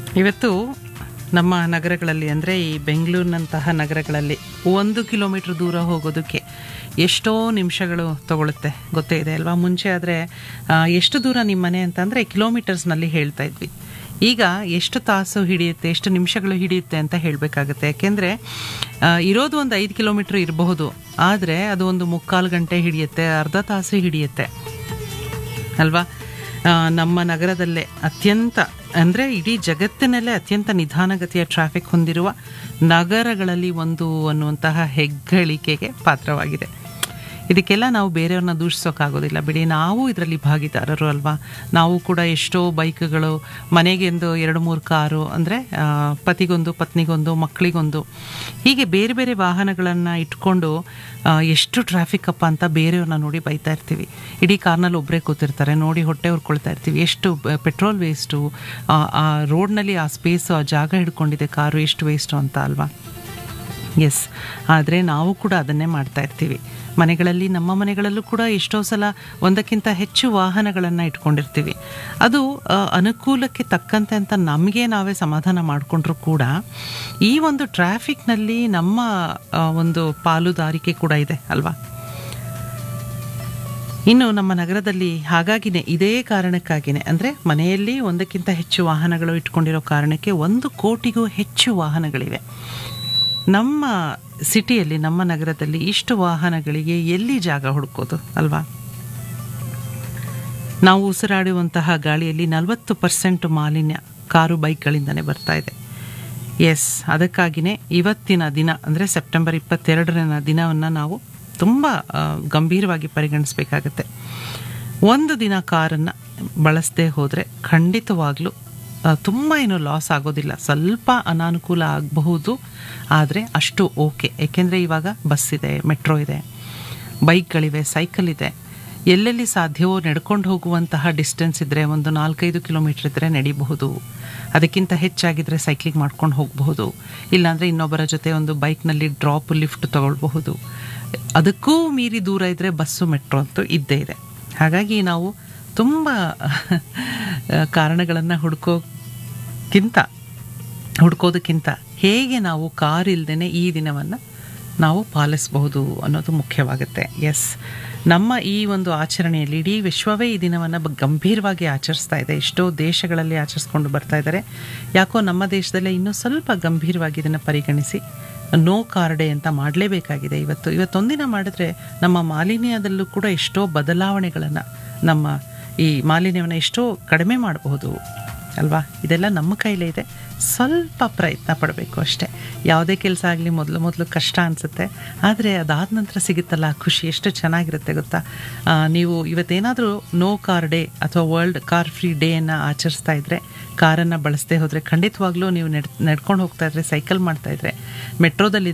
ಇವತ್ತು ನಮ್ಮ ನಗರಗಳಲ್ಲಿ ಅಂದರೆ ಈ ಬೆಂಗಳೂರಿನಂತಹ ನಗರಗಳಲ್ಲಿ ಒಂದು ಕಿಲೋಮೀಟ್ರ್ ದೂರ ಹೋಗೋದಕ್ಕೆ ಎಷ್ಟೋ ನಿಮಿಷಗಳು ತಗೊಳುತ್ತೆ ಗೊತ್ತೇ ಇದೆ ಅಲ್ವಾ ಮುಂಚೆ ಆದರೆ ಎಷ್ಟು ದೂರ ನಿಮ್ಮ ಮನೆ ಅಂತಂದರೆ ಕಿಲೋಮೀಟರ್ಸ್ನಲ್ಲಿ ಹೇಳ್ತಾ ಇದ್ವಿ ಈಗ ಎಷ್ಟು ತಾಸು ಹಿಡಿಯುತ್ತೆ ಎಷ್ಟು ನಿಮಿಷಗಳು ಹಿಡಿಯುತ್ತೆ ಅಂತ ಹೇಳಬೇಕಾಗುತ್ತೆ ಯಾಕೆಂದರೆ ಇರೋದು ಒಂದು ಐದು ಕಿಲೋಮೀಟ್ರ್ ಇರಬಹುದು ಆದರೆ ಅದು ಒಂದು ಮುಕ್ಕಾಲು ಗಂಟೆ ಹಿಡಿಯುತ್ತೆ ಅರ್ಧ ತಾಸು ಹಿಡಿಯುತ್ತೆ ಅಲ್ವಾ ಆ, ನಮ್ಮ ನಗರದಲ್ಲೇ ಅತ್ಯಂತ ಅಂದರೆ ಇಡೀ ಜಗತ್ತಿನಲ್ಲೇ ಅತ್ಯಂತ ನಿಧಾನಗತಿಯ ಟ್ರಾಫಿಕ್ ಹೊಂದಿರುವ ನಗರಗಳಲ್ಲಿ ಒಂದು ಅನ್ನುವಂತಹ ಹೆಗ್ಗಳಿಕೆಗೆ ಪಾತ್ರವಾಗಿದೆ ಇದಕ್ಕೆಲ್ಲ ನಾವು ಬೇರೆಯವ್ರನ್ನ ದೂಷಿಸೋಕ್ಕಾಗೋದಿಲ್ಲ ಬಿಡಿ ನಾವು ಇದರಲ್ಲಿ ಭಾಗಿದಾರರು ಅಲ್ವಾ ನಾವು ಕೂಡ ಎಷ್ಟೋ ಬೈಕ್ಗಳು ಮನೆಗೆಂದು ಎರಡು ಮೂರು ಕಾರು ಅಂದರೆ ಪತಿಗೊಂದು ಪತ್ನಿಗೊಂದು ಮಕ್ಕಳಿಗೊಂದು ಹೀಗೆ ಬೇರೆ ಬೇರೆ ವಾಹನಗಳನ್ನು ಇಟ್ಕೊಂಡು ಆ, ಎಷ್ಟು ಟ್ರಾಫಿಕ್ ಅಪ್ಪ ಅಂತ ಬೇರೆಯವ್ರನ್ನ ನೋಡಿ ಬೈತಾ ಇರ್ತೀವಿ ಇಡೀ ಕಾರ್ನಲ್ಲಿ ಒಬ್ಬರೇ ಕೂತಿರ್ತಾರೆ ನೋಡಿ ಹೊಟ್ಟೆ ಹುರ್ಕೊಳ್ತಾ ಇರ್ತೀವಿ ಎಷ್ಟು ಪೆಟ್ರೋಲ್ ವೇಸ್ಟು ಆ ರೋಡ್ನಲ್ಲಿ ಆ ಸ್ಪೇಸು ಆ ಜಾಗ ಹಿಡ್ಕೊಂಡಿದೆ ಕಾರು ಎಷ್ಟು ವೇಸ್ಟು ಅಂತ ಅಲ್ವಾ ಎಸ್ ಆದರೆ ನಾವು ಕೂಡ ಅದನ್ನೇ ಮಾಡ್ತಾ ಇರ್ತೀವಿ ಮನೆಗಳಲ್ಲಿ ನಮ್ಮ ಮನೆಗಳಲ್ಲೂ ಕೂಡ ಎಷ್ಟೋ ಸಲ ಒಂದಕ್ಕಿಂತ ಹೆಚ್ಚು ವಾಹನಗಳನ್ನು ಇಟ್ಕೊಂಡಿರ್ತೀವಿ ಅದು ಆ, ಅನುಕೂಲಕ್ಕೆ ತಕ್ಕಂತೆ ಅಂತ ನಮಗೆ ನಾವೇ ಸಮಾಧಾನ ಮಾಡಿಕೊಂಡ್ರೂ ಕೂಡ ಈ ಒಂದು ಟ್ರಾಫಿಕ್ನಲ್ಲಿ ನಮ್ಮ ಆ, ಒಂದು ಪಾಲುದಾರಿಕೆ ಕೂಡ ಇದೆ ಅಲ್ವಾ ಇನ್ನು ನಮ್ಮ ನಗರದಲ್ಲಿ ಹಾಗಾಗಿನೇ ಇದೇ ಕಾರಣಕ್ಕಾಗಿನೇ ಅಂದರೆ ಮನೆಯಲ್ಲಿ ಒಂದಕ್ಕಿಂತ ಹೆಚ್ಚು ವಾಹನಗಳು ಇಟ್ಕೊಂಡಿರೋ ಕಾರಣಕ್ಕೆ ಒಂದು ಕೋಟಿಗೂ ಹೆಚ್ಚು ವಾಹನಗಳಿವೆ ನಮ್ಮ ಸಿಟಿಯಲ್ಲಿ ನಮ್ಮ ನಗರದಲ್ಲಿ ಇಷ್ಟು ವಾಹನಗಳಿಗೆ ಎಲ್ಲಿ ಜಾಗ ಹುಡುಕೋದು ಅಲ್ವಾ ನಾವು ಉಸಿರಾಡುವಂತಹ ಗಾಳಿಯಲ್ಲಿ ನಲವತ್ತು ಪರ್ಸೆಂಟ್ ಮಾಲಿನ್ಯ ಕಾರು ಬೈಕ್ಗಳಿಂದನೇ ಬರ್ತಾ ಇದೆ ಎಸ್ ಅದಕ್ಕಾಗಿಯೇ ಇವತ್ತಿನ ದಿನ ಅಂದರೆ ಸೆಪ್ಟೆಂಬರ್ ಇಪ್ಪತ್ತೆರಡರ ದಿನವನ್ನು ನಾವು ತುಂಬ ಆ, ಗಂಭೀರವಾಗಿ ಪರಿಗಣಿಸಬೇಕಾಗತ್ತೆ ಒಂದು ದಿನ ಕಾರನ್ನು ಬಳಸದೆ ಹೋದರೆ ಖಂಡಿತವಾಗ್ಲೂ ಆ, ತುಂಬ ಏನು ಲಾಸ್ ಆಗೋದಿಲ್ಲ ಸ್ವಲ್ಪ ಅನಾನುಕೂಲ ಆಗಬಹುದು ಆದರೆ ಅಷ್ಟು ಓಕೆ ಏಕೆಂದರೆ ಇವಾಗ ಬಸ್ ಇದೆ ಮೆಟ್ರೋ ಇದೆ ಬೈಕ್ಗಳಿವೆ ಸೈಕಲ್ ಇದೆ ಎಲ್ಲೆಲ್ಲಿ ಸಾಧ್ಯವೋ ನಡ್ಕೊಂಡು ಹೋಗುವಂತಹ ಡಿಸ್ಟೆನ್ಸ್ ಇದ್ದರೆ ಒಂದು ನಾಲ್ಕೈದು ಕಿಲೋಮೀಟ್ರ್ ಇದ್ದರೆ ನಡಿಬಹುದು ಅದಕ್ಕಿಂತ ಹೆಚ್ಚಾಗಿದ್ದರೆ ಸೈಕ್ಲಿಂಗ್ ಮಾಡ್ಕೊಂಡು ಹೋಗಬಹುದು ಇಲ್ಲಾಂದರೆ ಇನ್ನೊಬ್ಬರ ಜೊತೆ ಒಂದು ಬೈಕ್ನಲ್ಲಿ ಡ್ರಾಪ್ ಲಿಫ್ಟ್ ತಗೊಳ್ಬಹುದು ಅದಕ್ಕೂ ಮೀರಿ ದೂರ ಇದ್ದರೆ ಬಸ್ಸು ಮೆಟ್ರೋ ಅಂತೂ ಇದ್ದೇ ಇದೆ ಹಾಗಾಗಿ ನಾವು ತುಂಬ ಕಾರಣಗಳನ್ನು ಹುಡ್ಕೋಕ್ಕಿಂತ ಹುಡ್ಕೋದಕ್ಕಿಂತ ಹೇಗೆ ನಾವು ಕಾರ್ ಇಲ್ದೇ ಈ ದಿನವನ್ನು ನಾವು ಪಾಲಿಸಬಹುದು ಅನ್ನೋದು ಮುಖ್ಯವಾಗುತ್ತೆ ಎಸ್ ನಮ್ಮ ಈ ಒಂದು ಆಚರಣೆಯಲ್ಲಿ ಇಡೀ ವಿಶ್ವವೇ ಈ ದಿನವನ್ನು ಬ- ಗಂಭೀರವಾಗಿ ಆಚರಿಸ್ತಾ ಇದೆ ಎಷ್ಟೋ ದೇಶಗಳಲ್ಲಿ ಆಚರಿಸ್ಕೊಂಡು ಬರ್ತಾ ಇದ್ದಾರೆ ಯಾಕೋ ನಮ್ಮ ದೇಶದಲ್ಲೇ ಇನ್ನೂ ಸ್ವಲ್ಪ ಗಂಭೀರವಾಗಿ ಇದನ್ನು ಪರಿಗಣಿಸಿ ನೋ ಕಾರ್ ಡೇ ಅಂತ ಮಾಡಲೇಬೇಕಾಗಿದೆ ಇವತ್ತು ಇವತ್ತೊಂದಿನ ಮಾಡಿದ್ರೆ ನಮ್ಮ ಮಾಲಿನ್ಯದಲ್ಲೂ ಕೂಡ ಎಷ್ಟೋ ಬದಲಾವಣೆಗಳನ್ನು ನಮ್ಮ ಈ ಮಾಲಿನ್ಯವನ್ನು ಎಷ್ಟೋ ಕಡಿಮೆ ಮಾಡಬಹುದು ಅಲ್ವಾ ಇದೆಲ್ಲ ನಮ್ಮ ಕೈಲೇ ಇದೆ ಸ್ವಲ್ಪ ಪ್ರಯತ್ನ ಪಡಬೇಕು ಅಷ್ಟೇ ಯಾವುದೇ ಕೆಲಸ ಆಗಲಿ ಮೊದಲು ಮೊದಲು ಕಷ್ಟ ಅನಿಸುತ್ತೆ ಆದರೆ ಅದಾದ ನಂತರ ಸಿಗುತ್ತಲ್ಲ ಆ ಖುಷಿ ಎಷ್ಟು ಚೆನ್ನಾಗಿರುತ್ತೆ ಗೊತ್ತಾ ಆ, ನೀವು ಇವತ್ತೇನಾದರೂ ನೋ ಕಾರ್ ಡೇ ಅಥವಾ ವರ್ಲ್ಡ್ ಕಾರ್ ಫ್ರೀ ಡೇಯನ್ನು ಆಚರಿಸ್ತಾ ಇದ್ದರೆ ಕಾರನ್ನು ಬಳಸದೆ ಹೋದರೆ ಖಂಡಿತವಾಗ್ಲೂ ನೀವು ನಡ್ ನಡ್ಕೊಂಡು ಹೋಗ್ತಾ ಇದ್ರೆ ಸೈಕಲ್ ಮಾಡ್ತಾ ಇದ್ರೆ ಮೆಟ್ರೋದಲ್ಲಿ